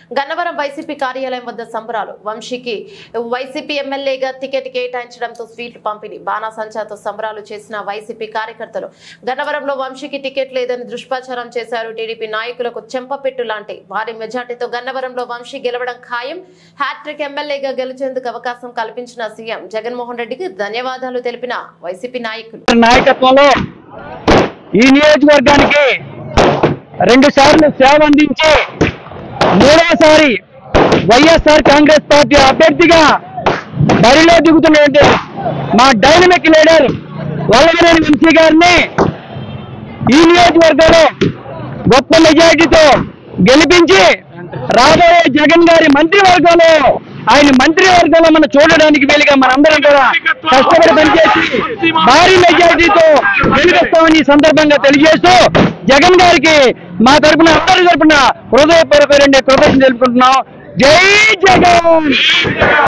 Gannavaram YCP కార్యాలయం వద్ద సంబరాలు వంశీకి వైసీపీ ఎమ్మెల్యేగా టికెట్ కేటాయించడంతో స్వీట్లు పంపిణీ బాణాసంచాతో సంబరాలు చేసిన వైసీపీ కార్యకర్తలు గన్నవరంలో వంశీకి టికెట్ లేదని దుష్ప్రచారం చేశారు టీడీపీ నాయకులకు చెంపపెట్టు లాంటి భారీ మెజార్టీతో గన్నవరంలో వంశీ గెలవడం ఖాయం హ్యాట్రిక్ ఎమ్మెల్యేగా గెలిచేందుకు అవకాశం కల్పించిన సీఎం జగన్మోహన్ రెడ్డికి ధన్యవాదాలు తెలిపిన వైసీపీ నాయకులు నాయకత్వంలో ఈ నియోజకవర్గానికి రెండు సార్లు సేవ అందించి మూడవసారి వైఎస్ఆర్ కాంగ్రెస్ పార్టీ అభ్యర్థిగా బరిలో దిగుతున్నటువంటి మా డైనమిక్ లీడర్ వల్లభనేని వంశీ గారిని ఈ నియోజకవర్గంలో గొప్ప మెజారిటీతో గెలిపించి రాబోయే జగన్ గారి మంత్రివర్గంలో ఆయన మంత్రివర్గంలో మనం చూడడానికి వీలుగా మనందరం కూడా కష్టపడి పనిచేసి భారీ మెజారిటీతో గెలిపిస్తామని ఈ సందర్భంగా తెలియజేస్తూ జగన్ గారికి మా తరపున అందరి తరపున హృదయపూర్వక కృతజ్ఞతలు తెలుపుకుంటున్నాం జై జగన్